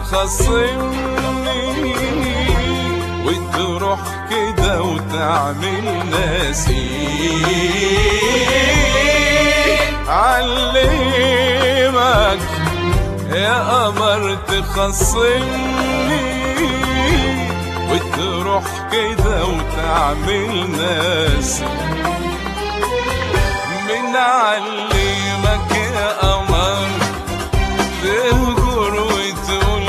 تخصمني وتروح كده وتعمل ناسي علمك يا قمر تخصمني وتروح كده وتعمل ناسي من علمك يا قمر تهجر وتقول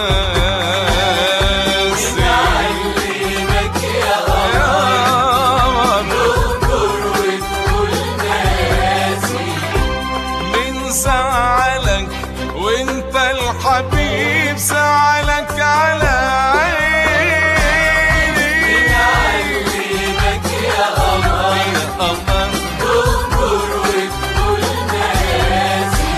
ناسي علمك يا يا قمر قمر وتقول ناسي من زعلك وانت الحبيب زعلك على عيني علمك يا قمر يا قمر قمر وتقول ناسي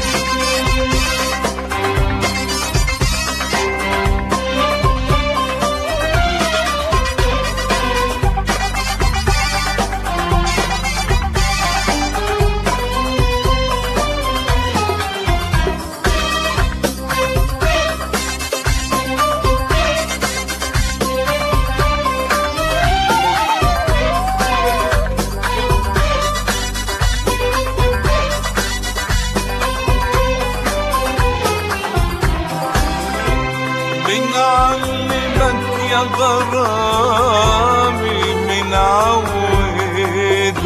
من علمك يا غرامي من عودك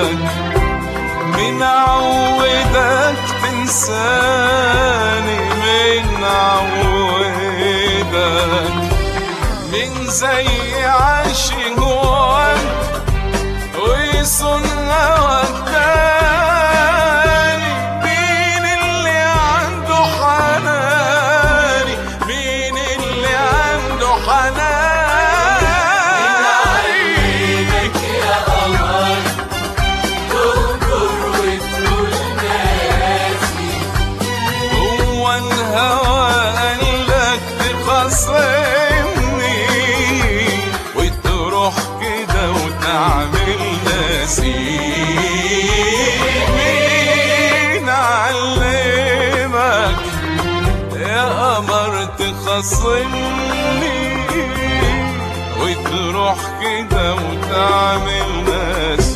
من عودك تنساني من عودك من زي عاشق جواك ويصن وداني مين اللي عنده حناني مين اللي عنده حناني علمك يا قمر قمر وتقول ناسي هو الهوى قالك تخصمني وتروح كده وتعمل ناسي مين علمك يا قمر تخصمني وتروح كده وتعمل ناسي